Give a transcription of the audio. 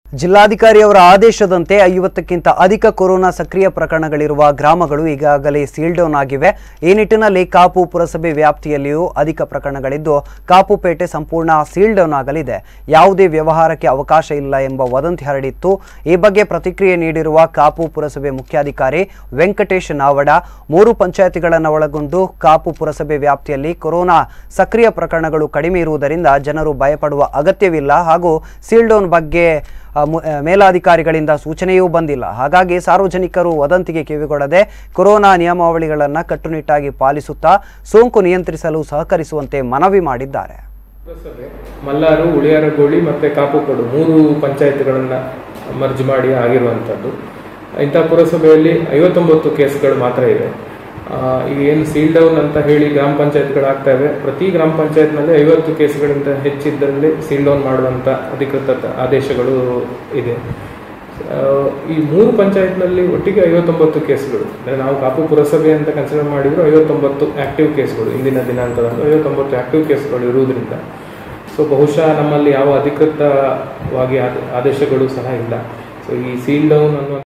ಜಿಲ್ಲಾಧಿಕಾರಿ ಅವರ ಆದೇಶದಂತೆ ಐವತ್ತಕ್ಕಿಂತ ಅಧಿಕ ಕೊರೋನಾ ಸಕ್ರಿಯ ಪ್ರಕರಣಗಳಿರುವ ಗ್ರಾಮಗಳು ಈಗಾಗಲೇ ಸೀಲ್ ಡೌನ್ ಆಗಿವೆ ಈ ನಿಟ್ಟಿನಲ್ಲಿ ಕಾಪು ಪುರಸಭೆ ವ್ಯಾಪ್ತಿಯಲ್ಲಿಯೂ ಅಧಿಕ ಪ್ರಕರಣಗಳಿದ್ದು ಕಾಪುಪೇಟೆ ಸಂಪೂರ್ಣ ಸೀಲ್ ಡೌನ್ ಆಗಲಿದೆ ಯಾವುದೇ ವ್ಯವಹಾರಕ್ಕೆ ಅವಕಾಶ ಇಲ್ಲ ಎಂಬ ವದಂತಿ ಹರಡಿತ್ತು ಈ ಬಗ್ಗೆ ಪ್ರತಿಕ್ರಿಯೆ ನೀಡಿರುವ ಕಾಪು ಪುರಸಭೆ ಮುಖ್ಯಾಧಿಕಾರಿ ವೆಂಕಟೇಶ್ ನಾವಡ ಮೂರು ಪಂಚಾಯತಿಗಳನ್ನು ಒಳಗೊಂಡು ಕಾಪು ಪುರಸಭೆ ವ್ಯಾಪ್ತಿಯಲ್ಲಿ ಕೊರೋನಾ ಸಕ್ರಿಯ ಪ್ರಕರಣಗಳು ಕಡಿಮೆ ಇರುವುದರಿಂದ ಜನರು ಭಯಪಡುವ ಅಗತ್ಯವಿಲ್ಲ ಹಾಗೂ ಸೀಲ್ ಡೌನ್ ಬಗ್ಗೆ ಆ, ಮು- ಆ, ಮೇಲಾಧಿಕಾರಿಗಳಿಂದ ಸೂಚನೆಯೂ ಬಂದಿಲ್ಲ ಹಾಗಾಗಿ ಸಾರ್ವಜನಿಕರು ವದಂತಿಗೆ ಕಿವಿಗೊಡದೆ ಕೊರೋನಾ ನಿಯಮಾವಳಿಗಳನ್ನು ಕಟ್ಟುನಿಟ್ಟಾಗಿ ಪಾಲಿಸುತ್ತಾ ಸೋಂಕು ನಿಯಂತ್ರಿಸಲು ಸಹಕರಿಸುವಂತೆ ಮನವಿ ಮಾಡಿದ್ದಾರೆ ಪುರಸಭೆ ಮಲ್ಲಾರು ಉಳಿಯಾರಗೋಳಿ ಮತ್ತು ಕಾಪುಕೊಡು ಮೂರು ಪಂಚಾಯತ್ಗಳನ್ನು ಮರ್ಜ್ ಮಾಡಿ ಆಗಿರುವಂಥದ್ದು ಇಂಥ ಪುರಸಭೆಯಲ್ಲಿ ಐವತ್ತೊಂಬತ್ತು ಕೇಸ್ಗಳು ಮಾತ್ರ ಇದೆ ಆ, ಈಗ ಏನು ಸೀಲ್ ಡೌನ್ ಅಂತ ಹೇಳಿ ಗ್ರಾಮ ಪಂಚಾಯತ್ಗಳು ಆಗ್ತಾ ಇವೆ ಪ್ರತಿ ಗ್ರಾಮ ಪಂಚಾಯತ್ನಲ್ಲಿ ಐವತ್ತು ಕೇಸ್ಗಳಿಂದ ಹೆಚ್ಚಿದ್ದಲ್ಲಿ ಸೀಲ್ ಡೌನ್ ಮಾಡುವಂಥ ಅಧಿಕೃತ ತ- ಆದೇಶಗಳು ಇದೆ ಆ, ಈ ಮೂರು ಪಂಚಾಯತ್ನಲ್ಲಿ ಒಟ್ಟಿಗೆ ಐವತ್ತೊಂಬತ್ತು ಕೇಸ್ಗಳು ಅಂದ್ರೆ ನಾವು ಕಾಪು ಪುರಸಭೆ ಅಂತ ಕನ್ಸಿಡರ್ ಮಾಡಿದ್ರು ಐವತ್ತೊಂಬತ್ತು ಆಕ್ಟಿವ್ ಕೇಸ್ಗಳು ಇಂದಿನ ದಿನಾಂಕದಂದು ಐವತ್ತೊಂಬತ್ತು ಆಕ್ಟಿವ್ ಕೇಸ್ಗಳು ಇರುವುದರಿಂದ ಸೊ ಬಹುಶಃ ನಮ್ಮಲ್ಲಿ ಯಾವ ಅಧಿಕೃತವಾಗಿ ಆದ- ಆದೇಶಗಳು ಸಹ ಇಲ್ಲ ಸೊ ಈ ಸೀಲ್ ಡೌನ್ ಅನ್ನುವ